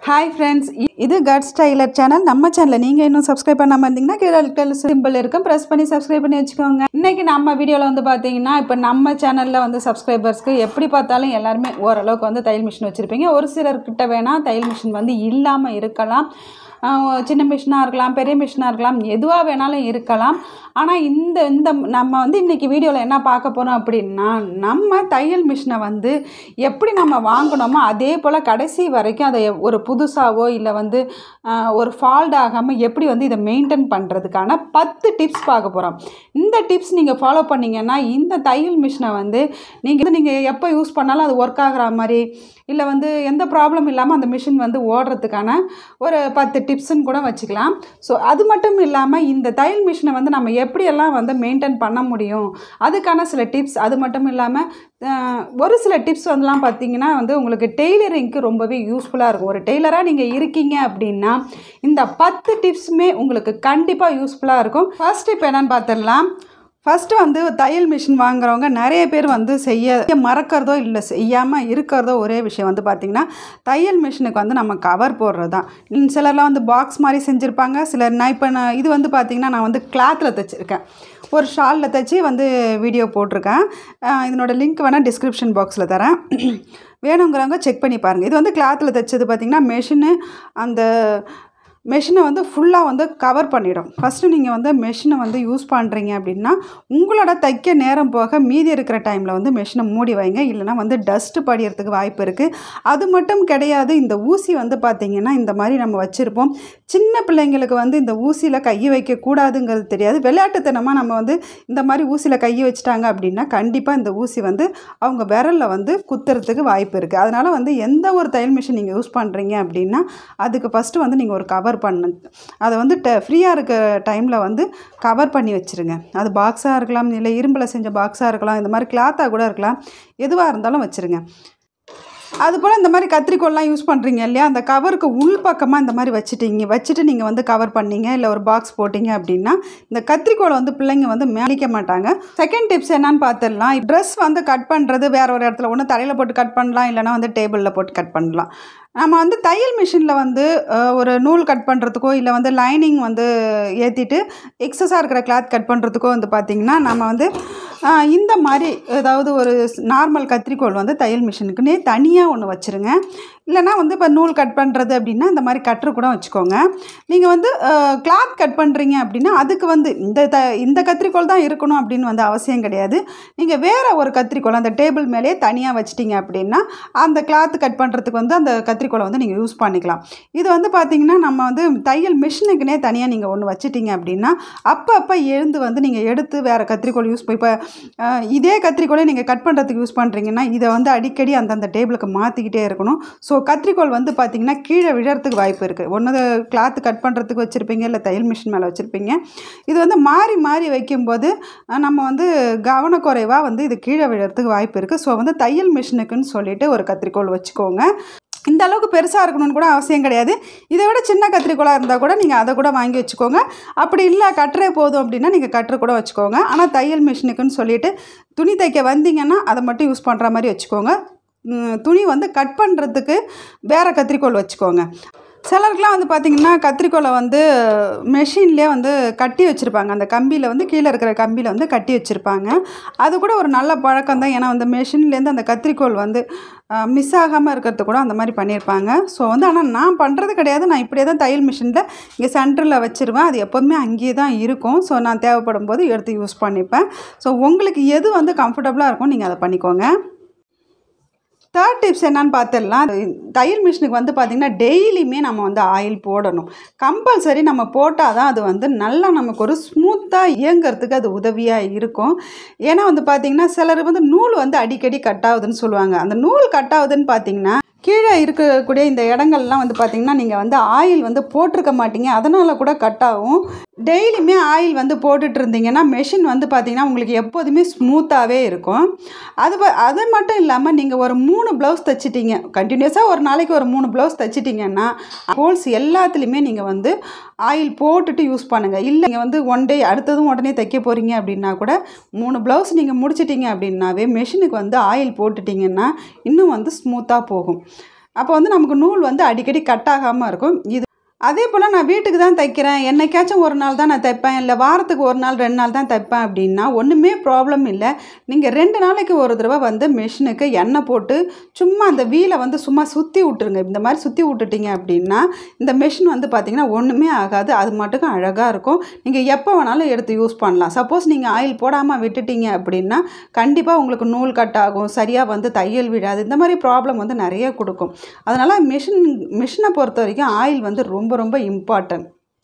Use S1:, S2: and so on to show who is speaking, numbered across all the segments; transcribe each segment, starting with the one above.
S1: hi friends இது cut styler channel நம்ம சேனலில் நீங்கள் இன்னும் சப்ஸ்கிரைப் பண்ணாமல் இருந்தீங்கன்னா கீழே சிம்பிள் இருக்கும் ப்ரெஸ் பண்ணி சப்ஸ்கிரைப் பண்ணி வச்சுக்கோங்க இன்றைக்கி நம்ம வீடியோவில் வந்து பார்த்தீங்கன்னா இப்போ நம்ம சேனலில் வந்து சப்ஸ்கிரைபர்ஸ்க்கு எப்படி பார்த்தாலும் எல்லாருமே ஓரளவுக்கு வந்து தையல் மிஷின் வச்சுருப்பீங்க ஒரு சிலர்கிட்ட வேணால் தையல் மிஷின் வந்து இல்லாமல் இருக்கலாம் ஆஹ் சின்ன மிஷினாக இருக்கலாம் பெரிய மிஷினாக இருக்கலாம் எதுவாக வேணாலும் இருக்கலாம் ஆனால் இந்த இந்த நம்ம வந்து இன்றைக்கி வீடியோவில் என்ன பார்க்க போகிறோம் அப்படின்னா நம்ம தையல் மிஷினை வந்து எப்படி நம்ம வாங்கினோமோ அதே போல் கடைசி வரைக்கும் அதை ஒரு புதுசாவோ இல்லை வந்து ஆஹ் ஒரு ஃபால்ட் ஆகாமல் எப்படி வந்து இதை மெயின்டைன் பண்ணுறதுக்கான பத்து டிப்ஸ் பார்க்க போகிறோம் இந்த டிப்ஸ் நீங்கள் ஃபாலோ பண்ணிங்கன்னா இந்த தையல் மிஷினை வந்து நீங்கள் நீங்கள் எப்போ யூஸ் பண்ணாலும் அது ஒர்க் ஆகிற மாதிரி இல்லை வந்து எந்த ப்ராப்ளம் இல்லாமல் அந்த மிஷின் வந்து ஓடுறதுக்கான ஒரு பத்து டிப்ஸுன்னு கூட வச்சுக்கலாம் ஸோ அது மட்டும் இல்லாமல் இந்த தையல் மிஷினை வந்து நம்ம எப்படியெல்லாம் வந்து மெயின்டைன் பண்ண முடியும் அதுக்கான சில டிப்ஸ் அது மட்டும் இல்லாமல் அஹ், ஒரு சில டிப்ஸ் வந்துலாம் பார்த்தீங்கன்னா வந்து உங்களுக்கு டெய்லரிங்க்கு ரொம்பவே யூஸ்ஃபுல்லாக இருக்கும் ஒரு டெய்லராக நீங்கள் இருக்கீங்க அப்படின்னா இந்த பத்து டிப்ஸுமே உங்களுக்கு கண்டிப்பாக யூஸ்ஃபுல்லாக இருக்கும் ஃபர்ஸ்ட் டிப் என்னன்னு பார்த்துடலாம் ஃபஸ்ட்டு வந்து தையல் மிஷின் வாங்குறவங்க நிறைய பேர் வந்து செய்ய மறக்கிறதோ இல்லை செய்யாமல் இருக்கிறதோ ஒரே விஷயம் வந்து பார்த்திங்கன்னா தையல் மிஷினுக்கு வந்து நம்ம கவர் போடுறது தான் இன்னும் சிலர்லாம் வந்து பாக்ஸ் மாதிரி செஞ்சுருப்பாங்க சிலர் நான் இப்போ நான் இது வந்து பார்த்திங்கன்னா நான் வந்து கிளாத்தில் தைச்சிருக்கேன் ஒரு ஷாலில் தைச்சி வந்து வீடியோ போட்டிருக்கேன் அஹ் இதனோட லிங்க் வேணால் டிஸ்கிரிப்ஷன் பாக்ஸில் தரேன் வேணுங்கிறவங்க செக் பண்ணி பாருங்கள் இது வந்து கிளாத்தில் தைச்சது பார்த்திங்கன்னா மெஷினு அந்த மெஷினை வந்து ஃபுல்லாக வந்து கவர் பண்ணிடும் ஃபஸ்ட்டு நீங்கள் வந்து மெஷினை வந்து யூஸ் பண்ணுறீங்க அப்படின்னா உங்களோட தைக்க நேரம் போக மீதி இருக்கிற டைமில் வந்து மெஷினை மூடி வைங்க இல்லைனா வந்து டஸ்ட்டு படிகிறதுக்கு வாய்ப்பு இருக்குது அது மட்டும் கிடையாது இந்த ஊசி வந்து பார்த்திங்கன்னா இந்த மாதிரி நம்ம வச்சுருப்போம் சின்ன பிள்ளைங்களுக்கு வந்து இந்த ஊசியில் கையை வைக்கக்கூடாதுங்கிறது தெரியாது விளையாட்டுத்தனமாக நம்ம வந்து இந்த மாதிரி ஊசியில் கையை வச்சுட்டாங்க அப்படின்னா கண்டிப்பாக இந்த ஊசி வந்து அவங்க விரலில் வந்து குத்துறதுக்கு வாய்ப்பு இருக்குது அதனால் வந்து எந்த ஒரு தையல் மிஷின் நீங்கள் யூஸ் பண்ணுறீங்க அப்படின்னா அதுக்கு ஃபஸ்ட்டு வந்து நீங்கள் ஒரு கவர் பண்ணு அதை வந்து ட ஃப்ரீயாக இருக்க டைமில் வந்து கவர் பண்ணி வச்சுருங்க அது பாக்ஸாக இருக்கலாம் இல்லை இரும்பில் செஞ்ச பாக்ஸாக இருக்கலாம் இந்த மாதிரி கிளாத்தாக கூட இருக்கலாம் எதுவாக இருந்தாலும் வச்சுருங்க அதுபோல் இந்த மாதிரி கத்திரிக்கோல்லாம் யூஸ் பண்ணுறீங்க இல்லையா அந்த கவருக்கு உள் பக்கமாக இந்த மாதிரி வச்சுட்டீங்க வச்சுட்டு நீங்கள் வந்து கவர் பண்ணீங்க இல்லை ஒரு பாக்ஸ் போட்டிங்க அப்படின்னா இந்த கத்திரிக்கோலை வந்து பிள்ளைங்க வந்து மேலிக்க மாட்டாங்க செகண்ட் டிப்ஸ் என்னன்னு பார்த்துடலாம் ட்ரெஸ் வந்து கட் பண்ணுறது வேற ஒரு இடத்துல ஒன்று தலையில் போட்டு கட் பண்ணலாம் இல்லைனா வந்து டேபிளில் போட்டு கட் பண்ணலாம் நம்ம வந்து தையல் மிஷினில் வந்து அஹ், ஒரு நூல் கட் பண்ணுறதுக்கோ இல்லை வந்து லைனிங் வந்து ஏற்றிட்டு எக்ஸஸாக இருக்கிற கிளாத் கட் பண்ணுறதுக்கோ வந்து பார்த்திங்கன்னா நம்ம வந்து அஹ், இந்த மாதிரி ஏதாவது ஒரு நார்மல் கத்திரிக்கோல் வந்து தையல் மிஷினுக்குன்னே தனியாக ஒன்று வச்சுருங்க இல்லைனா வந்து இப்போ நூல் கட் பண்ணுறது அப்படின்னா இந்த மாதிரி கட்ரு கூட வச்சுக்கோங்க நீங்கள் வந்து கிளாத் கட் பண்ணுறீங்க அப்படின்னா அதுக்கு வந்து இந்த த இந்த கத்திரிக்கோல் தான் இருக்கணும் அப்படின்னு வந்து அவசியம் கிடையாது நீங்கள் வேறு ஒரு கத்திரிக்கோல் அந்த டேபிள் மேலேயே தனியாக வச்சிட்டிங்க அப்படின்னா அந்த கிளாத் கட் பண்ணுறதுக்கு வந்து அந்த கத்திரிக்கோலை வந்து நீங்கள் யூஸ் பண்ணிக்கலாம் இது வந்து பார்த்திங்கன்னா நம்ம வந்து தையல் மிஷினுக்குனே தனியாக நீங்கள் ஒன்று வச்சிட்டிங்க அப்படின்னா அப்பப்போ எழுந்து வந்து நீங்கள் எடுத்து வேறு கத்திரிக்கோல் யூஸ் இப்போ அஹ், இதே கத்திரிக்கோலை நீங்கள் கட் பண்ணுறதுக்கு யூஸ் பண்ணுறீங்கன்னா இதை வந்து அடிக்கடி அந்தந்த டேபிளுக்கு மாற்றிக்கிட்டே இருக்கணும் ஸோ கத்திரிக்கோல் வந்து பார்த்திங்கன்னா கீழே விழறதுக்கு வாய்ப்பு இருக்குது ஒன்று கிளாத்து கட் பண்ணுறதுக்கு வச்சுருப்பீங்க இல்லை தையல் மிஷின் மேலே வச்சுருப்பீங்க இது வந்து மாறி மாறி வைக்கும்போது அஹ், நம்ம வந்து கவனக்குறைவாக வந்து இது கீழே விழறதுக்கு வாய்ப்பு இருக்குது ஸோ வந்து தையல் மிஷினுக்குன்னு சொல்லிட்டு ஒரு கத்திரிக்கோல் வச்சுக்கோங்க இந்த அளவுக்கு பெருசாக இருக்கணும்னு கூட அவசியம் கிடையாது இதை விட சின்ன கத்திரிக்கோலாக இருந்தால் கூட நீங்கள் அதை கூட வாங்கி வச்சுக்கோங்க அப்படி இல்லை கட்டுறே போதும் அப்படின்னா நீங்கள் கட்டுற கூட வச்சுக்கோங்க ஆனால் தையல் மிஷினுக்குன்னு சொல்லிட்டு துணி தைக்க வந்தீங்கன்னா அதை மட்டும் யூஸ் பண்ணுற மாதிரி வச்சுக்கோங்க ம், துணி வந்து கட் பண்ணுறதுக்கு வேறு கத்திரிக்கோல் வச்சுக்கோங்க சிலருக்குலாம் வந்து பார்த்திங்கன்னா கத்திரிக்கோலை வந்து மெஷின்லேயே வந்து கட்டி வச்சுருப்பாங்க அந்த கம்பியில் வந்து கீழே இருக்கிற கம்பியில் வந்து கட்டி வச்சுருப்பாங்க அது கூட ஒரு நல்ல பழக்கம் தான் ஏன்னா அந்த மெஷின்லேருந்து அந்த கத்திரிக்கோல் வந்து மிஸ் ஆகாமல் இருக்கிறது கூட அந்த மாதிரி பண்ணியிருப்பாங்க ஸோ வந்து ஆனால் நான் பண்ணுறது கிடையாது நான் இப்படியே தான் தையல் மிஷினில் இங்கே சென்டரில் வச்சுருவேன் அது எப்போதுமே அங்கேயே தான் இருக்கும் ஸோ நான் தேவைப்படும் போது எடுத்து யூஸ் பண்ணிப்பேன் ஸோ உங்களுக்கு எது வந்து கம்ஃபர்டபுளாக இருக்கும் நீங்கள் அதை பண்ணிக்கோங்க தேர்ட் டிப்ஸ் என்னன்னு பார்த்துடலாம் தையல் மிஷினுக்கு வந்து பார்த்திங்கன்னா டெய்லியுமே நம்ம வந்து ஆயில் போடணும் கம்பல்சரி நம்ம போட்டால் தான் அது வந்து நல்லா நமக்கு ஒரு ஸ்மூத்தாக இயங்கிறதுக்கு அது உதவியாக இருக்கும் ஏன்னா வந்து பார்த்திங்கன்னா சிலர் வந்து நூல் வந்து அடிக்கடி கட் ஆகுதுன்னு சொல்லுவாங்க அந்த நூல் கட் ஆகுதுன்னு பார்த்திங்கன்னா கீழே இருக்கக்கூடிய இந்த இடங்கள்லாம் வந்து பார்த்திங்கன்னா நீங்கள் வந்து ஆயில் வந்து போட்டிருக்க மாட்டீங்க அதனால் கூட கட் ஆகும் டெய்லியுமே ஆயில் வந்து போட்டுட்டு இருந்தீங்கன்னா மெஷின் வந்து பார்த்திங்கன்னா உங்களுக்கு எப்போதுமே ஸ்மூத்தாகவே இருக்கும் அது ப- அது மட்டும் இல்லாமல் நீங்கள் ஒரு மூணு ப்ளவுஸ் தைச்சிட்டீங்க கண்டினியூஸாக ஒரு நாளைக்கு ஒரு மூணு ப்ளவுஸ் தைச்சிட்டிங்கன்னா ஹோல்ஸ் எல்லாத்துலேயுமே நீங்கள் வந்து ஆயில் போட்டுட்டு யூஸ் பண்ணுங்கள் இல்லை நீங்கள் வந்து ஒன் டே அடுத்ததும் உடனே தைக்க போகிறீங்க அப்படின்னா கூட மூணு ப்ளவுஸ் நீங்கள் முடிச்சிட்டிங்க அப்படின்னாவே மெஷினுக்கு வந்து ஆயில் போட்டுட்டிங்கன்னா இன்னும் வந்து ஸ்மூத்தாக போகும் அப்போ வந்து நமக்கு நூல் வந்து அடிக்கடி கட் ஆகாமல் இருக்கும் இது அதே போல் நான் வீட்டுக்கு தான் தைக்கிறேன் என்னைக்காச்சும் ஒரு நாள் தான் நான் தைப்பேன் இல்லை வாரத்துக்கு ஒரு நாள் ரெண்டு நாள் தான் தைப்பேன் அப்படின்னா ஒன்றுமே ப்ராப்ளம் இல்லை நீங்கள் ரெண்டு நாளைக்கு ஒரு தடவை வந்து மிஷினுக்கு எண்ணெய் போட்டு சும்மா அந்த வீலை வந்து சும்மா சுற்றி விட்டுருங்க இந்த மாதிரி சுற்றி விட்டுட்டீங்க அப்படின்னா இந்த மிஷின் வந்து பார்த்திங்கன்னா ஒன்றுமே ஆகாது அது மட்டுக்கும் அழகாக இருக்கும் நீங்கள் எப்போ வேணாலும் எடுத்து யூஸ் பண்ணலாம் சப்போஸ் நீங்கள் ஆயில் போடாமல் விட்டுட்டீங்க அப்படின்னா கண்டிப்பாக உங்களுக்கு நூல் கட் ஆகும் சரியாக வந்து தையல் விடாது இந்த மாதிரி ப்ராப்ளம் வந்து நிறைய கொடுக்கும் அதனால் மிஷின் மிஷினை பொறுத்த வரைக்கும் ஆயில் வந்து ரொம்ப ரொம்ப இம்பார்ட்டன்ட்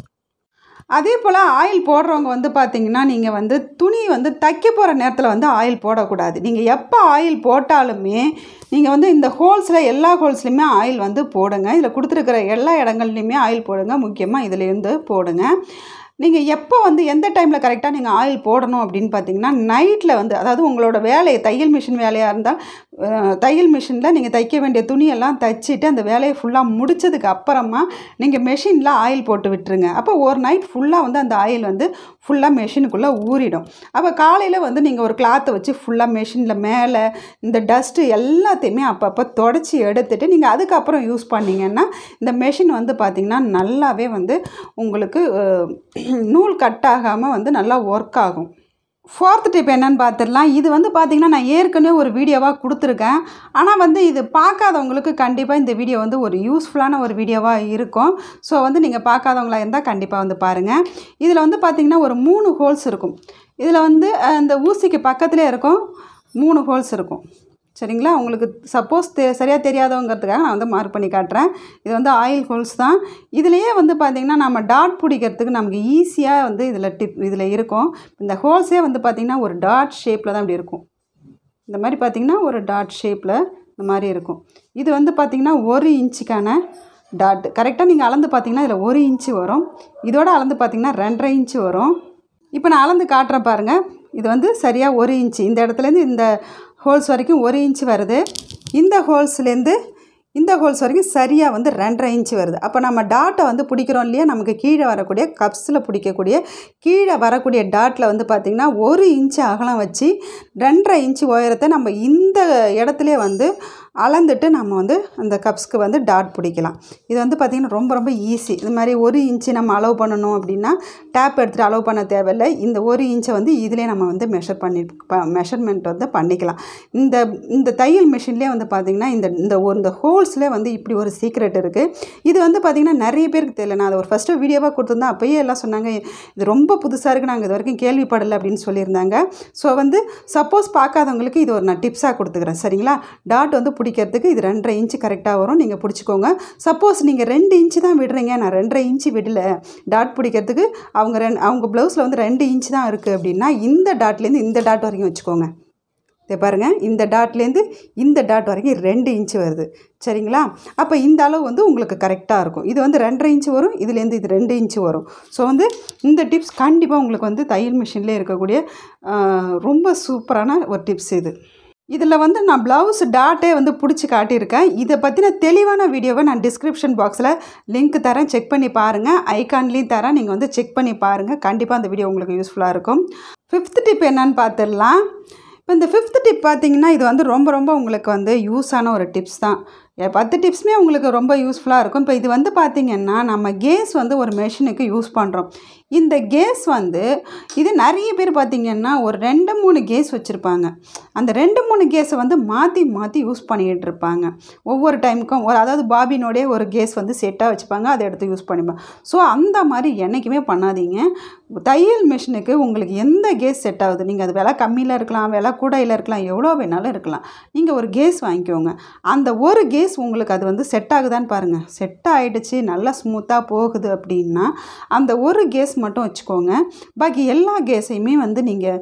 S1: அதே போல் ஆயில் போடுறவங்க வந்து பார்த்தீங்கன்னா நீங்கள் வந்து துணி வந்து தைக்க போகிற நேரத்தில் வந்து ஆயில் போடக்கூடாது நீங்கள் எப்போ ஆயில் போட்டாலுமே நீங்கள் வந்து இந்த ஹோல்ஸில் எல்லா ஹோல்ஸ்லையுமே ஆயில் வந்து போடுங்க இதில் கொடுத்துருக்கிற எல்லா இடங்கள்லையுமே ஆயில் போடுங்க முக்கியமாக இதுலேருந்து போடுங்க நீங்கள் எப்போ வந்து எந்த டைமில் கரெக்டாக நீங்கள் ஆயில் போடணும் அப்படின்னு பார்த்தீங்கன்னா நைட்டில் வந்து அதாவது உங்களோட வேலையை தையல் மிஷின் வேலையாக இருந்தால் அஹ், தையல் மிஷினில் நீங்கள் தைக்க வேண்டிய துணியெல்லாம் தைச்சிட்டு அந்த வேலையை ஃபுல்லாக முடிச்சதுக்கு அப்புறமா நீங்கள் மெஷினில் ஆயில் போட்டு விட்டுருங்க அப்போ ஒரு நைட் ஃபுல்லாக வந்து அந்த ஆயில் வந்து ஃபுல்லாக மெஷினுக்குள்ளே ஊறிடும் அப்போ காலையில் வந்து நீங்கள் ஒரு கிளாத்தை வச்சு ஃபுல்லாக மெஷினில் மேலே இந்த டஸ்ட்டு எல்லாத்தையுமே அப்பப்போ தொடச்சி எடுத்துட்டு நீங்கள் அதுக்கப்புறம் யூஸ் பண்ணிங்கன்னா இந்த மெஷின் வந்து பார்த்திங்கன்னா நல்லாவே வந்து உங்களுக்கு அஹ், நூல் கட் ஆகாமல் வந்து நல்லா ஒர்க் ஆகும் ஃபோர்த் டிப் என்னன்னு பார்த்துடலாம் இது வந்து பார்த்திங்கன்னா நான் ஏற்கனவே ஒரு வீடியோவாக கொடுத்துருக்கேன் ஆனால் வந்து இது பார்க்காதவங்களுக்கு கண்டிப்பாக இந்த வீடியோ வந்து ஒரு யூஸ்ஃபுல்லான ஒரு வீடியோவாக இருக்கும் ஸோ வந்து நீங்கள் பார்க்காதவங்களா இருந்தால் கண்டிப்பாக வந்து பாருங்கள் இதில் வந்து பார்த்திங்கன்னா ஒரு மூணு ஹோல்ஸ் இருக்கும் இதில் வந்து அஹ், இந்த ஊசிக்கு பக்கத்துலேயே இருக்கும் மூணு ஹோல்ஸ் இருக்கும் சரிங்களா உங்களுக்கு சப்போஸ் தெ சரியாக தெரியாதவங்கிறதுக்காக நான் வந்து மார்க் பண்ணி காட்டுறேன் இது வந்து ஆயில் ஹோல்ஸ் தான் இதுலேயே வந்து பார்த்திங்கன்னா நம்ம டாட் பிடிக்கிறதுக்கு நமக்கு ஈஸியாக வந்து இதில் டிப் இதில் இருக்கும் இந்த ஹோல்ஸே வந்து பார்த்திங்கன்னா ஒரு டாட் ஷேப்பில் தான் இப்படி இருக்கும் இந்த மாதிரி பார்த்திங்கன்னா ஒரு டாட் ஷேப்பில் இந்த மாதிரி இருக்கும் இது வந்து பார்த்திங்கன்னா ஒரு இன்ச்சுக்கான டாட் கரெக்டாக நீங்கள் அளந்து பார்த்தீங்கன்னா இதில் ஒரு இன்ச்சு வரும் இதோட அளந்து பார்த்தீங்கன்னா ரெண்டரை இன்ச்சு வரும் இப்போ நான் அளந்து காட்டுறேன் பாருங்கள் இது வந்து சரியாக ஒரு இன்ச்சு இந்த இடத்துலேருந்து இந்த ஹோல்ஸ் வரைக்கும் ஒரு இன்ச்சு வருது இந்த ஹோல்ஸ்லேருந்து இந்த ஹோல்ஸ் வரைக்கும் சரியாக வந்து ரெண்டரை இன்ச்சு வருது அப்போ நம்ம டாட்டை வந்து பிடிக்கிறோம் இல்லையா நமக்கு கீழே வரக்கூடிய கப்ஸில் பிடிக்கக்கூடிய கீழே வரக்கூடிய டாட்டில் வந்து பார்த்திங்கன்னா ஒரு இன்ச்சு அகலம் வச்சு ரெண்டரை இன்ச்சு உயரத்தை நம்ம இந்த இடத்துலே வந்து அளந்துட்டு நம்ம வந்து அந்த கப்ஸ்க்கு வந்து டாட் பிடிக்கலாம் இது வந்து பார்த்திங்கன்னா ரொம்ப ரொம்ப ஈஸி இது மாதிரி ஒரு இன்ச்சு நம்ம அலோவ் பண்ணணும் அப்படின்னா டேப் எடுத்துகிட்டு அலோவ் பண்ண தேவையில்லை இந்த ஒரு இன்ச்சை வந்து இதிலே நம்ம வந்து மெஷர் பண்ணி மெஷர்மெண்ட் வந்து பண்ணிக்கலாம் இந்த இந்த தையல் மிஷின்லேயே வந்து பார்த்திங்கன்னா இந்த இந்த ஒரு இந்த ஹோல்ஸ்லேயே வந்து இப்படி ஒரு சீக்ரெட் இருக்குது இது வந்து பார்த்திங்கன்னா நிறைய பேருக்கு தெரியல நான் அதை ஒரு ஃபஸ்ட்டு வீடியோவாக கொடுத்துருந்தேன் அப்போயே எல்லாம் சொன்னாங்க இது ரொம்ப புதுசாக இருக்குது நாங்கள் இது வரைக்கும் கேள்விப்படலை அப்படின்னு சொல்லியிருந்தாங்க ஸோ வந்து சப்போஸ் பார்க்காதவங்களுக்கு இது ஒரு நான் டிப்ஸாக கொடுத்துக்கிறேன் சரிங்களா டாட் வந்து பிடிக்கிறதுக்கு இது ரெண்டரை இன்ச்சு கரெக்டாக வரும் நீங்கள் பிடிச்சிக்கோங்க சப்போஸ் நீங்கள் ரெண்டு இன்ச்சு தான் விடுறீங்க நான் ரெண்டரை இன்ச்சு விடல டாட் பிடிக்கிறதுக்கு அவங்க ரெண்டு அவங்க ப்ளவுஸில் வந்து ரெண்டு இன்ச்சு தான் இருக்குது அப்படின்னா இந்த டாட்லேருந்து இந்த டாட் வரைக்கும் வச்சுக்கோங்க இதை பாருங்கள் இந்த டாட்லேருந்து இந்த டாட் வரைக்கும் ரெண்டு இன்ச்சு வருது சரிங்களா அப்போ இந்த அளவு வந்து உங்களுக்கு கரெக்டாக இருக்கும் இது வந்து ரெண்டரை இன்ச்சு வரும் இதுலேருந்து இது ரெண்டு இன்ச்சு வரும் ஸோ வந்து இந்த டிப்ஸ் கண்டிப்பாக உங்களுக்கு வந்து தையல் மிஷின்லேயே இருக்கக்கூடிய ஆஹ், ரொம்ப சூப்பரான ஒரு டிப்ஸ் இது இதில் வந்து நான் ப்ளவுஸ் டாட்டே வந்து பிடிச்சி காட்டியிருக்கேன் இதை பற்றின தெளிவான வீடியோவை நான் டிஸ்கிரிப்ஷன் பாக்ஸில் லிங்க் தரேன் செக் பண்ணி பாருங்கள் ஐகான்லேயும் தரேன் நீங்கள் வந்து செக் பண்ணி பாருங்கள் கண்டிப்பாக அந்த வீடியோ உங்களுக்கு யூஸ்ஃபுல்லாக இருக்கும் ஃபிஃப்த் டிப் என்னன்னு பார்த்துடலாம் இப்போ இந்த ஃபிஃப்த் டிப் பார்த்தீங்கன்னா இது வந்து ரொம்ப ரொம்ப உங்களுக்கு வந்து யூஸான ஒரு டிப்ஸ் தான் எ- பத்து டிப்ஸுமே உங்களுக்கு ரொம்ப யூஸ்ஃபுல்லாக இருக்கும் இப்போ இது வந்து பார்த்திங்கன்னா நம்ம கேஸ் வந்து ஒரு மெஷினுக்கு யூஸ் பண்ணுறோம் இந்த கேஸ் வந்து இது நிறைய பேர் பார்த்திங்கன்னா ஒரு ரெண்டு மூணு கேஸ் வச்சுருப்பாங்க அந்த ரெண்டு மூணு கேஸை வந்து மாற்றி மாற்றி யூஸ் பண்ணிகிட்டு இருப்பாங்க ஒவ்வொரு டைமுக்கும் ஒரு அதாவது பாபினோடே ஒரு கேஸ் வந்து செட்டாக வச்சுப்பாங்க அதை எடுத்து யூஸ் பண்ணிப்பாங்க ஸோ அந்த மாதிரி என்றைக்குமே பண்ணாதீங்க தையல் மிஷினுக்கு உங்களுக்கு எந்த கேஸ் செட் ஆகுது நீங்கள் அது விலை கம்மியில் இருக்கலாம் விலை கூடையில் இருக்கலாம் எவ்வளோ வேணாலும் இருக்கலாம் நீங்கள் ஒரு கேஸ் வாங்கிக்கோங்க அந்த ஒரு கேஸ் உங்களுக்கு அது வந்து செட் ஆகுதான்னு பாருங்கள் செட் ஆகிடுச்சு நல்லா ஸ்மூத்தாக போகுது அப்படின்னா அந்த ஒரு கேஸ் மட்டும் வச்சுக்கோங்க பாக்கி எல்லா கேஸையுமே வந்து நீங்கள்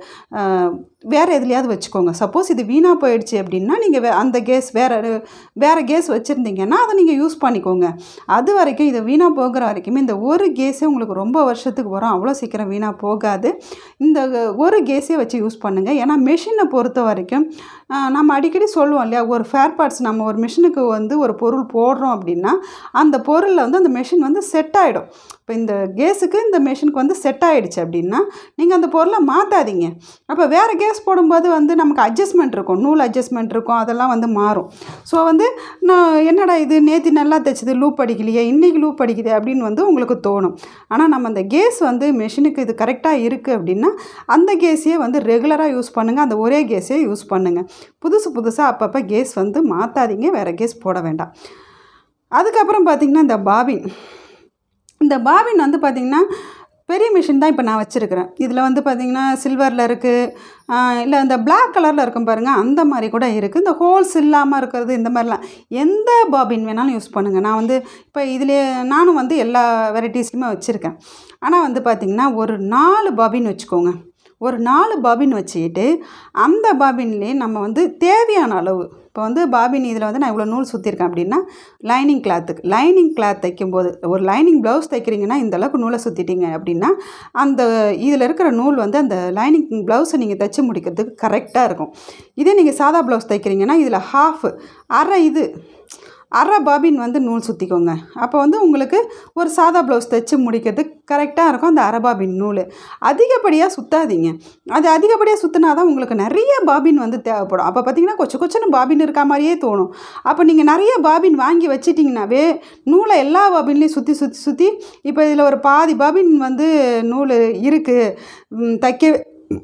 S1: வேறு எதுலையாவது வச்சுக்கோங்க சப்போஸ் இது வீணாக போயிடுச்சு அப்படின்னா நீங்கள் அந்த கேஸ் வேறு வேறு கேஸ் வச்சுருந்தீங்கன்னா அதை நீங்கள் யூஸ் பண்ணிக்கோங்க அது வரைக்கும் இது வீணாக போகிற வரைக்குமே இந்த ஒரு கேஸே உங்களுக்கு ரொம்ப வருஷத்துக்கு வரும் அவ்வளோ சீக்கிரம் வீணாக போகாது இந்த ஒரு கேஸே வச்சு யூஸ் பண்ணுங்கள் ஏன்னா மெஷினை பொறுத்த வரைக்கும் ஆஹ், நம்ம அடிக்கடி சொல்லுவோம் இல்லையா ஒரு ஃபேர் பார்ட்ஸ் நம்ம ஒரு மிஷினுக்கு வந்து ஒரு பொருள் போடுறோம் அப்படின்னா அந்த பொருளில் வந்து அந்த மெஷின் வந்து செட் ஆகிடும் இப்போ இந்த கேஸுக்கு இந்த மெஷின் மிஷினுக்கு வந்து செட் ஆகிடுச்சு அப்படின்னா நீங்கள் அந்த பொருளை மாற்றாதீங்க அப்போ வேறு கேஸ் போடும்போது வந்து நமக்கு அட்ஜஸ்ட்மெண்ட் இருக்கும் நூல் அட்ஜஸ்ட்மெண்ட் இருக்கும் அதெல்லாம் வந்து மாறும் ஸோ வந்து நான் என்னடா இது நேற்று நல்லா தைச்சது லூப் அடிக்கலையே இன்றைக்கி லூப் அடிக்குது அப்படின்னு வந்து உங்களுக்கு தோணும் ஆனால் நம்ம அந்த கேஸ் வந்து மிஷினுக்கு இது கரெக்டாக இருக்குது அப்படின்னா அந்த கேஸையே வந்து ரெகுலராக யூஸ் பண்ணுங்கள் அந்த ஒரே கேஸே யூஸ் பண்ணுங்கள் புதுசு புதுசாக அப்பப்போ கேஸ் வந்து மாற்றாதீங்க வேறு கேஸ் போட வேண்டாம் அதுக்கப்புறம் பார்த்திங்கன்னா இந்த பாபின் இந்த பாபின் வந்து பார்த்திங்கன்னா பெரிய மிஷின் தான் இப்போ நான் வச்சுருக்கிறேன் இதில் வந்து பார்த்திங்கன்னா சில்வரில் இருக்குது இல்லை இந்த பிளாக் கலரில் இருக்கும் பாருங்கள் அந்த மாதிரி கூட இருக்குது இந்த ஹோல்ஸ் இல்லாமல் இருக்கிறது இந்த மாதிரிலாம் எந்த பாபின் வேணாலும் யூஸ் பண்ணுங்கள் நான் வந்து இப்போ இதிலே நானும் வந்து எல்லா வெரைட்டிஸ்லையுமே வச்சுருக்கேன் ஆனால் வந்து பார்த்திங்கன்னா ஒரு நாலு பாபின் வச்சுக்கோங்க ஒரு நாலு பாபின் வச்சுக்கிட்டு அந்த பாபின்லேயே நம்ம வந்து தேவையான அளவு இப்போ வந்து பாபின் இதில் வந்து நான் இவ்வளோ நூல் சுற்றிருக்கேன் அப்படின்னா லைனிங் கிளாத்துக்கு லைனிங் கிளாத் தைக்கும்போது ஒரு லைனிங் ப்ளவுஸ் தைக்கிறீங்கன்னா இந்த அளவுக்கு நூலை சுற்றிட்டீங்க அப்படின்னா அந்த இதில் இருக்கிற நூல் வந்து அந்த லைனிங் ப்ளவுஸை நீங்கள் தைச்சு முடிக்கிறதுக்கு கரெக்டாக இருக்கும் இதே நீங்கள் சாதா ப்ளவுஸ் தைக்கிறீங்கன்னா இதில் ஹாஃப் அரை இது அரை பாபின் வந்து நூல் சுற்றிக்கோங்க அப்போ வந்து உங்களுக்கு ஒரு சாதா ப்ளவுஸ் தைச்சு முடிக்கிறது கரெக்டாக இருக்கும் அந்த அரை பாபின் நூல் அதிகப்படியாக சுற்றாதீங்க அது அதிகப்படியாக சுற்றினா தான் உங்களுக்கு நிறைய பாபின் வந்து தேவைப்படும் அப்போ பார்த்தீங்கன்னா கொச்சு கொச்சுன்னு பாபின் இருக்க மாதிரியே தோணும் அப்போ நீங்கள் நிறைய பாபின் வாங்கி வச்சிட்டிங்கனாவே நூலை எல்லா பாபின்லேயும் சுற்றி சுற்றி சுற்றி இப்போ இதில் ஒரு பாதி பாபின் வந்து நூல் இருக்குது தைக்க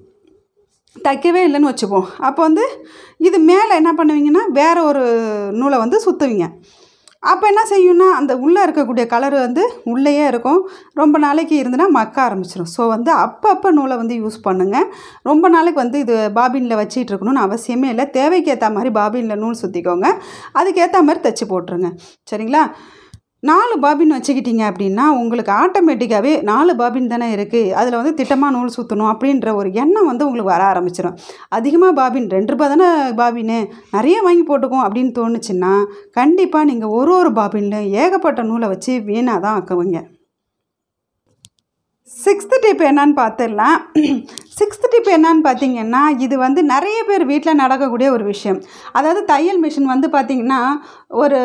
S1: தைக்கவே இல்லைன்னு வச்சுப்போம் அப்போ வந்து இது மேலே என்ன பண்ணுவீங்கன்னா வேறு ஒரு நூலை வந்து சுற்றுவீங்க அப்போ என்ன செய்யும்னா அந்த உள்ளே இருக்கக்கூடிய கலர் வந்து உள்ளேயே இருக்கும் ரொம்ப நாளைக்கு இருந்துன்னா மக்க ஆரம்பிச்சிடும் ஸோ வந்து அப்பப்போ நூலை வந்து யூஸ் பண்ணுங்கள் ரொம்ப நாளைக்கு வந்து இது பாபினில் வச்சிட்டு இருக்கணும்னு அவசியமே இல்லை தேவைக்கு ஏற்ற மாதிரி பாபினில் நூல் சுற்றிக்கோங்க அதுக்கேற்ற மாதிரி தைச்சி போட்டுருங்க சரிங்களா நாலு பாபின் வச்சுக்கிட்டீங்க அப்படின்னா உங்களுக்கு ஆட்டோமேட்டிக்காகவே நாலு பாபின் தானே இருக்குது அதில் வந்து திட்டமாக நூல் சுற்றணும் அப்படின்ற ஒரு எண்ணம் வந்து உங்களுக்கு வர ஆரம்பிச்சிடும் அதிகமாக பாபின் ரெண்டு ரூபா தானே பாபின்னு நிறைய வாங்கி போட்டுக்கும் அப்படின்னு தோணுச்சுன்னா கண்டிப்பாக நீங்கள் ஒரு ஒரு பாபின்ல ஏகப்பட்ட நூலை வச்சு வீணாக தான் ஆக்குவீங்க சிக்ஸ்த்து டிப் என்னன்னு பார்த்துடலாம் சிக்ஸ்த்து டிப் என்னன்னு பார்த்தீங்கன்னா இது வந்து நிறைய பேர் வீட்டில் நடக்கக்கூடிய ஒரு விஷயம் அதாவது தையல் மிஷின் வந்து பார்த்திங்கன்னா ஒரு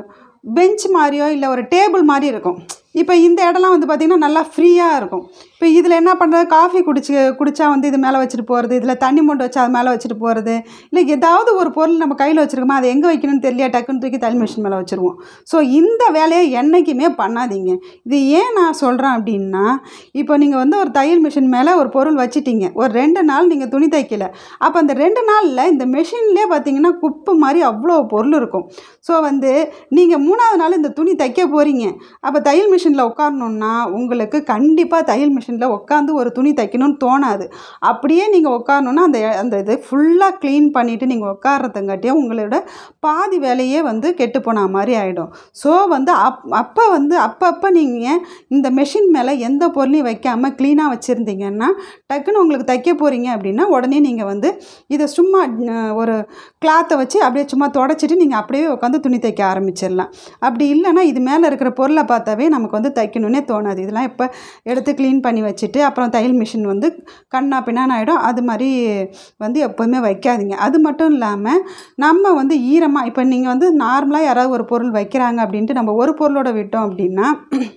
S1: பெஞ்ச் மாதிரியோ இல்லை ஒரு டேபிள் மாதிரி இருக்கும் இப்போ இந்த இடம்லாம் வந்து பார்த்திங்கன்னா நல்லா ஃப்ரீயாக இருக்கும் இப்போ இதில் என்ன பண்ணுறது காஃபி குடிச்சு குடித்தா வந்து இது மேலே வச்சுட்டு போகிறது இதில் தண்ணி மொண்டு வச்சு அது மேலே வச்சுட்டு போகிறது இல்லை ஏதாவது ஒரு பொருள் நம்ம கையில் வச்சுருக்கோமா அதை எங்கே வைக்கணும்னு தெரியல டக்குன்னு தூக்கி தண்ணி மிஷின் மேலே வச்சுருவோம் ஸோ இந்த வேலையை என்றைக்குமே பண்ணாதீங்க இது ஏன் நான் சொல்கிறேன் அப்படின்னா இப்போ நீங்கள் வந்து ஒரு தையல் மிஷின் மேலே ஒரு பொருள் வச்சிட்டீங்க ஒரு ரெண்டு நாள் நீங்கள் துணி தைக்கல அப்போ அந்த ரெண்டு நாளில் இந்த மிஷின்லேயே பார்த்தீங்கன்னா குப்பு மாதிரி அவ்வளோ பொருள் இருக்கும் ஸோ வந்து நீங்கள் மூணாவது நாள் இந்த துணி தைக்க போகிறீங்க அப்போ தையல் மிஷினில் உட்காரணுன்னா உங்களுக்கு கண்டிப்பாக தையல் மிஷினில் உட்காந்து ஒரு துணி தைக்கணும்னு தோணாது அப்படியே நீங்கள் உட்காரணுன்னா அந்த அந்த இது ஃபுல்லாக க்ளீன் பண்ணிவிட்டு நீங்கள் உட்காரத்துங்காட்டியும் உங்களோட பாதி வேலையே வந்து கெட்டு போன மாதிரி ஆகிடும் ஸோ வந்து அப் அப்போ வந்து அப்பப்போ நீங்கள் இந்த மெஷின் மேலே எந்த பொருளையும் வைக்காமல் க்ளீனாக வச்சுருந்தீங்கன்னா டக்குன்னு உங்களுக்கு தைக்க போகிறீங்க அப்படின்னா உடனே நீங்கள் வந்து இதை சும்மா அஹ், ஒரு கிளாத்தை வச்சு அப்படியே சும்மா தொடச்சிட்டு நீங்கள் அப்படியே உட்காந்து துணி தைக்க ஆரம்பிச்சிடலாம் அப்படி இல்லைன்னா இது மேலே இருக்கிற பொருளை பார்த்தாவே நமக்கு வந்து தைக்கணுன்னே தோணாது இதெல்லாம் இப்போ எடுத்து க்ளீன் பண்ணி வச்சுட்டு அப்புறம் தையல் மிஷின் வந்து கண்ணா பின்னான்னு ஆகிடும் அது மாதிரி வந்து எப்போவுமே வைக்காதீங்க அது மட்டும் இல்லாமல் நம்ம வந்து ஈரமாக இப்போ நீங்கள் வந்து நார்மலாக யாராவது ஒரு பொருள் வைக்கிறாங்க அப்படின்ட்டு நம்ம ஒரு பொருளோட விட்டோம் அப்படின்னா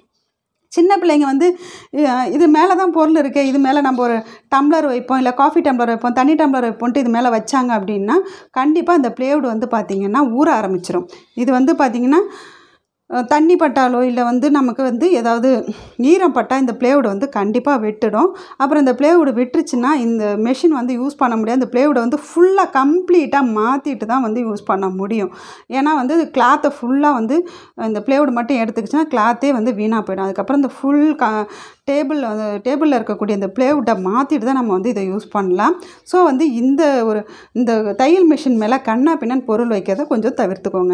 S1: சின்ன பிள்ளைங்க வந்து அஹ், இது மேலே தான் பொருள் இருக்குது இது மேலே நம்ம ஒரு டம்ளர் வைப்போம் இல்லை காஃபி டம்ளர் வைப்போம் தண்ணி டம்ளர் வைப்போன்ட்டு இது மேலே வச்சாங்க அப்படின்னா கண்டிப்பாக இந்த பிளேவுட் வந்து பார்த்திங்கன்னா ஊற ஆரம்பிச்சிடும் இது வந்து பார்த்திங்கன்னா அஹ், தண்ணி பட்டாலோ இல்லை வந்து நமக்கு வந்து ஏதாவது ஈரம் பட்டால் இந்த பிளேவுட் வந்து கண்டிப்பாக விட்டுடும் அப்புறம் இந்த பிளேவுட் விட்டுருச்சுன்னா இந்த மெஷின் வந்து யூஸ் பண்ண முடியாது இந்த பிளேவுடை வந்து ஃபுல்லாக கம்ப்ளீட்டாக மாற்றிட்டு தான் வந்து யூஸ் பண்ண முடியும் ஏன்னா வந்து கிளாத்தை ஃபுல்லாக வந்து இந்த பிளேவுட் மட்டும் எடுத்துக்கிச்சுன்னா கிளாத்தே வந்து வீணாக போயிடும் அதுக்கப்புறம் இந்த ஃபுல் க டேபிள் அந்த டேபிளில் இருக்கக்கூடிய இந்த பிளேவுட்டை மாற்றிட்டு தான் நம்ம வந்து இதை யூஸ் பண்ணலாம் ஸோ வந்து இந்த ஒரு இந்த தையல் மிஷின் மேலே கண்ணா பின்னான்னு பொருள் வைக்கிறத கொஞ்சம் தவிர்த்துக்கோங்க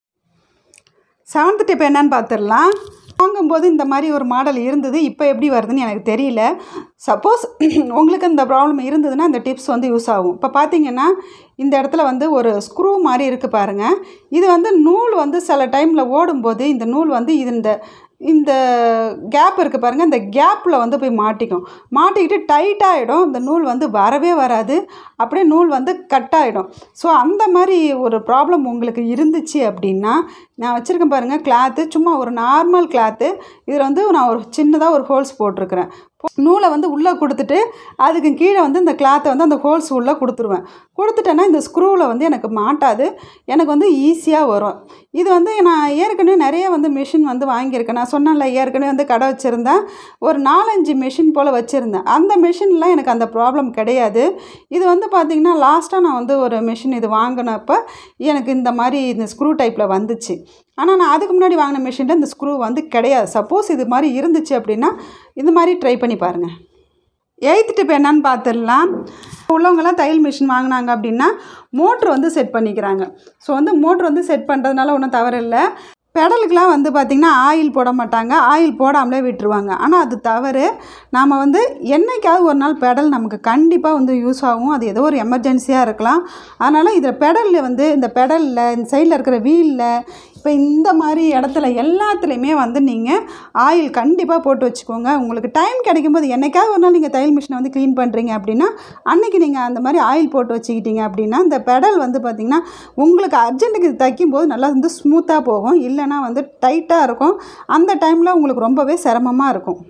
S1: செவன்த் டிப் என்னன்னு பார்த்துடலாம் வாங்கும்போது இந்த மாதிரி ஒரு மாடல் இருந்தது இப்போ எப்படி வருதுன்னு எனக்கு தெரியல சப்போஸ் உங்களுக்கு இந்த ப்ராப்ளம் இருந்ததுன்னா இந்த டிப்ஸ் வந்து யூஸ் ஆகும் இப்போ பார்த்தீங்கன்னா இந்த இடத்துல வந்து ஒரு ஸ்க்ரூ மாதிரி இருக்குது பாருங்கள் இது வந்து நூல் வந்து சில டைமில் ஓடும்போது இந்த நூல் வந்து இது இந்த இந்த கேப் இருக்குது பாருங்கள் இந்த கேப்பில் வந்து போய் மாட்டிக்கும் மாட்டிக்கிட்டு டைட் ஆகிடும் இந்த நூல் வந்து வரவே வராது அப்படியே நூல் வந்து கட் ஆகிடும் ஸோ அந்த மாதிரி ஒரு ப்ராப்ளம் உங்களுக்கு இருந்துச்சு அப்படின்னா நான் வச்சுருக்கேன் பாருங்கள் கிளாத்து சும்மா ஒரு நார்மல் கிளாத்து இதில் வந்து நான் ஒரு சின்னதாக ஒரு ஹோல்ஸ் போட்டிருக்கிறேன் நூலை வந்து உள்ளே கொடுத்துட்டு அதுக்கு கீழே வந்து இந்த கிளாத்தை வந்து அந்த ஹோல்ஸ் உள்ளே கொடுத்துருவேன் கொடுத்துட்டேன்னா இந்த ஸ்க்ரூவில் வந்து எனக்கு மாட்டாது எனக்கு வந்து ஈஸியாக வரும் இது வந்து நான் ஏற்கனவே நிறைய வந்து மிஷின் வந்து வாங்கியிருக்கேன் நான் சொன்னேன்ல ஏற்கனவே வந்து கடை வச்சுருந்தேன் ஒரு நாலஞ்சு மிஷின் போல் வச்சுருந்தேன் அந்த மிஷின்லாம் எனக்கு அந்த ப்ராப்ளம் கிடையாது இது வந்து பார்த்திங்கன்னா லாஸ்ட்டாக நான் வந்து ஒரு மிஷின் இது வாங்கினப்போ எனக்கு இந்த மாதிரி இந்த ஸ்க்ரூ டைப்பில் வந்துச்சு ஆனால் நான் அதுக்கு முன்னாடி வாங்கின மிஷினில் இந்த ஸ்க்ரூ வந்து கிடையாது சப்போஸ் இது மாதிரி இருந்துச்சு அப்படின்னா இந்த மாதிரி ட்ரை பண்ணி பாருங்கள் எயித்து டிப் என்னன்னு பார்த்துடலாம் உள்ளவங்கெல்லாம் தையல் மிஷின் வாங்கினாங்க அப்படின்னா மோட்ரு வந்து செட் பண்ணிக்கிறாங்க ஸோ வந்து மோட்ரு வந்து செட் பண்ணுறதுனால ஒன்றும் தவறு இல்லை பெடலுக்கெலாம் வந்து பார்த்திங்கன்னா ஆயில் போட மாட்டாங்க ஆயில் போடாமலே விட்டுருவாங்க ஆனால் அது தவறு நாம் வந்து என்னைக்காவது ஒரு நாள் பெடல் நமக்கு கண்டிப்பாக வந்து யூஸ் ஆகும் அது ஏதோ ஒரு எமர்ஜென்சியாக இருக்கலாம் அதனால் இதில் பெடலில் வந்து இந்த பெடலில் இந்த சைடில் இருக்கிற வீலில் இப்போ இந்த மாதிரி இடத்துல எல்லாத்துலேயுமே வந்து நீங்கள் ஆயில் கண்டிப்பாக போட்டு வச்சுக்கோங்க உங்களுக்கு டைம் கிடைக்கும்போது என்னைக்காவது ஒரு நாள் நீங்கள் தையல் மிஷினை வந்து க்ளீன் பண்ணுறீங்க அப்படின்னா அன்றைக்கி நீங்கள் அந்த மாதிரி ஆயில் போட்டு வச்சுக்கிட்டீங்க அப்படின்னா இந்த பெடல் வந்து பார்த்திங்கன்னா உங்களுக்கு அர்ஜென்ட்டுக்கு தைக்கும்போது நல்லா வந்து ஸ்மூத்தாக போகும் இல்லைன்னா வந்து டைட்டாக இருக்கும் அந்த டைமில் உங்களுக்கு ரொம்பவே சிரமமாக இருக்கும்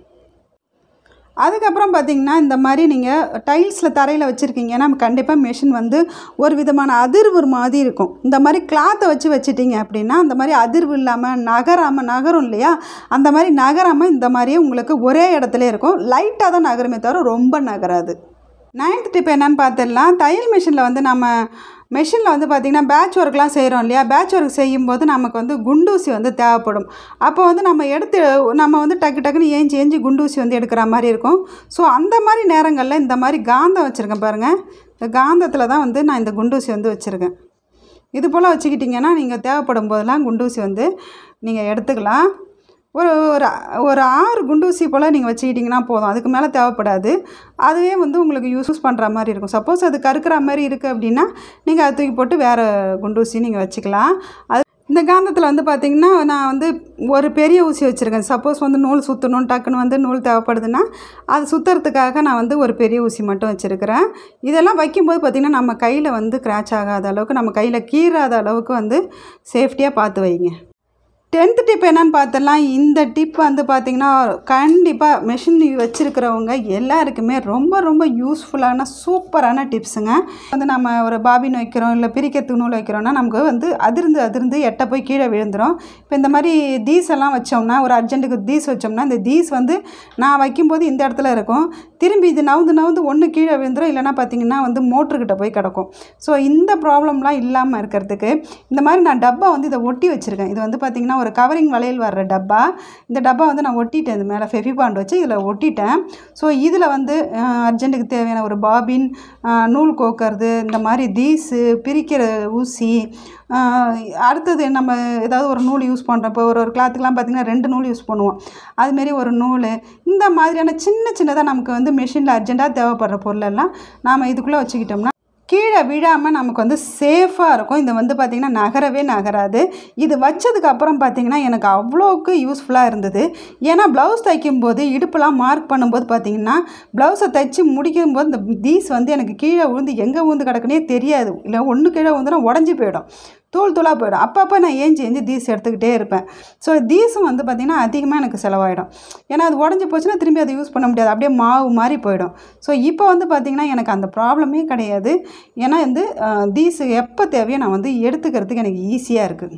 S1: அதுக்கப்புறம் பார்த்திங்கன்னா இந்த மாதிரி நீங்கள் டைல்ஸில் தரையில் வச்சுருக்கீங்கன்னா கண்டிப்பாக மிஷின் வந்து ஒரு விதமான அதிர்வு மாதிரி இருக்கும் இந்த மாதிரி கிளாத்தை வச்சு வச்சுட்டீங்க அப்படின்னா அந்த மாதிரி அதிர்வு இல்லாமல் நகராமல் நகரும் இல்லையா அந்த மாதிரி நகராமல் இந்த மாதிரியே உங்களுக்கு ஒரே இடத்துல இருக்கும் லைட்டாக தான் நகருமே தவிர ரொம்ப நகராது நைன்த் டிப் என்னன்னு பார்த்துடலாம் தையல் மிஷினில் வந்து நம்ம மெஷினில் வந்து பார்த்திங்கன்னா பேட்ச் ஒர்க்லாம் செய்கிறோம் இல்லையா பேட்ச் ஒர்க் செய்யும்போது நமக்கு வந்து குண்டூசி வந்து தேவைப்படும் அப்போ வந்து நம்ம எடுத்து நம்ம வந்து டக்கு டக்குன்னு ஏஞ்சி ஏஞ்சி குண்டூசி வந்து எடுக்கிற மாதிரி இருக்கும் ஸோ அந்த மாதிரி நேரங்களில் இந்த மாதிரி காந்தம் வச்சுருக்கேன் பாருங்கள் இந்த காந்தத்தில் தான் வந்து நான் இந்த குண்டூசி வந்து வச்சுருக்கேன் இது போல் வச்சுக்கிட்டிங்கன்னா நீங்கள் தேவைப்படும் போதெல்லாம் குண்டூசி வந்து நீங்கள் எடுத்துக்கலாம் ஒரு ஒரு ஒரு ஆறு குண்டூசி போல் நீங்கள் வச்சுக்கிட்டிங்கன்னா போதும் அதுக்கு மேலே தேவைப்படாது அதுவே வந்து உங்களுக்கு யூஸ் பண்ணுற மாதிரி இருக்கும் சப்போஸ் அது கருக்கிற மாதிரி இருக்குது அப்படின்னா நீங்கள் அதை தூக்கி போட்டு வேறு குண்டூசி நீங்கள் வச்சுக்கலாம் அது இந்த காந்தத்தில் வந்து பார்த்திங்கன்னா நான் வந்து ஒரு பெரிய ஊசி வச்சுருக்கேன் சப்போஸ் வந்து நூல் சுற்றணும் டக்குன்னு வந்து நூல் தேவைப்படுதுன்னா அது சுற்றுறதுக்காக நான் வந்து ஒரு பெரிய ஊசி மட்டும் வச்சுருக்கிறேன் இதெல்லாம் வைக்கும்போது பார்த்திங்கன்னா நம்ம கையில் வந்து கிராச் ஆகாத அளவுக்கு நம்ம கையில் கீறாத அளவுக்கு வந்து சேஃப்டியாக பார்த்து வைங்க டென்த் டிப் என்னன்னு பார்த்தலாம் இந்த டிப் வந்து பார்த்திங்கன்னா கண்டிப்பாக மெஷின் வச்சுருக்கிறவங்க எல்லாருக்குமே ரொம்ப ரொம்ப யூஸ்ஃபுல்லான சூப்பரான டிப்ஸுங்க வந்து நம்ம ஒரு பாபின் வைக்கிறோம் இல்லை பிரிக்கிறதுக்கு நூல் வைக்கிறோம்னா நமக்கு வந்து அதிர்ந்து அதிர்ந்து எட்ட போய் கீழே விழுந்துடும் இப்போ இந்த மாதிரி தீஸ் எல்லாம் வச்சோம்னா ஒரு அர்ஜென்ட்டுக்கு தீஸ் வச்சோம்னா இந்த தீஸ் வந்து நான் வைக்கும்போது இந்த இடத்துல இருக்கும் திரும்பி இது நவுந்து நவுந்து ஒன்று கீழே விழுந்துடும் இல்லைனா பார்த்தீங்கன்னா வந்து மோட்டருக்கிட்ட போய் கிடக்கும் ஸோ இந்த ப்ராப்ளம்லாம் இல்லாமல் இருக்கிறதுக்கு இந்த மாதிரி நான் டப்பா வந்து இதை ஒட்டி வச்சுருக்கேன் இது வந்து பார்த்திங்கன்னா ஒரு கவரிங் வளையல் வர்ற டப்பா இந்த டப்பா வந்து நான் ஒட்டிட்டேன் இது மேலே ஃபெஃபிபாண்ட் வச்சு இதில் ஒட்டிட்டேன் ஸோ இதில் வந்து அர்ஜென்ட்டுக்கு தேவையான ஒரு பாபின் அஹ், நூல் கோக்கிறது இந்த மாதிரி தீஸு பிரிக்கிற ஊசி ஆஹ் அடுத்தது நம்ம ஏதாவது ஒரு நூல் யூஸ் பண்ணுறோம் இப்போ ஒரு ஒரு கிளாத்துக்கெலாம் பார்த்திங்கன்னா ரெண்டு நூல் யூஸ் பண்ணுவோம் அதுமாரி ஒரு நூல் இந்த மாதிரியான சின்ன சின்னதாக நமக்கு வந்து மிஷினில் அர்ஜெண்ட்டாக தேவைப்படுற பொருளெல்லாம் நாம் இதுக்குள்ளே வச்சுக்கிட்டோம்னா கீழே விழாமல் நமக்கு வந்து சேஃபாக இருக்கும் இது வந்து பார்த்திங்கன்னா நகரவே நகராது இது வச்சதுக்கு அப்புறம் பார்த்திங்கன்னா எனக்கு அவ்வளோக்கு யூஸ்ஃபுல்லாக இருந்தது ஏன்னா ப்ளவுஸ் தைக்கும்போது இடுப்புலாம் மார்க் பண்ணும்போது பார்த்திங்கன்னா ப்ளவுஸை தைச்சி முடிக்கும் போது இந்த தீஸ் வந்து எனக்கு கீழே விழுந்து எங்கே விழுந்து கிடக்குனே தெரியாது இல்லை ஒன்று கீழே விழுந்துனா உடஞ்சி போயிடும் தூள் தூளாக போயிடும் அப்பப்போ நான் ஏஞ்சி ஏஞ்சி தீஸ் எடுத்துக்கிட்டே இருப்பேன் ஸோ தீஸும் வந்து பார்த்திங்கன்னா அதிகமாக எனக்கு செலவாயிடும் ஏன்னா அது உடஞ்சி போச்சுன்னா திரும்பி அதை யூஸ் பண்ண முடியாது அப்படியே மாவு மாதிரி போயிடும் ஸோ இப்போ வந்து பார்த்திங்கன்னா எனக்கு அந்த ப்ராப்ளமே கிடையாது ஏன்னா வந்து தீஸு எப்போ தேவையோ நான் வந்து எடுத்துக்கிறதுக்கு எனக்கு ஈஸியாக இருக்குது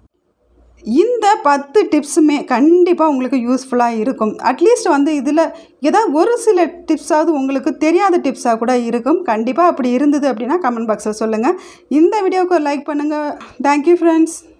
S1: இந்த பத்து டிப்ஸுமே கண்டிப்பாக உங்களுக்கு யூஸ்ஃபுல்லாக இருக்கும் அட்லீஸ்ட் வந்து இதில் ஏதாவது ஒரு சில டிப்ஸாவது உங்களுக்கு தெரியாத டிப்ஸாக கூட இருக்கும் கண்டிப்பாக அப்படி இருந்தது அப்படின்னா கமெண்ட் பாக்ஸில் சொல்லுங்கள் இந்த வீடியோவுக்கு ஒரு லைக் பண்ணுங்கள் தேங்க்யூ ஃப்ரெண்ட்ஸ்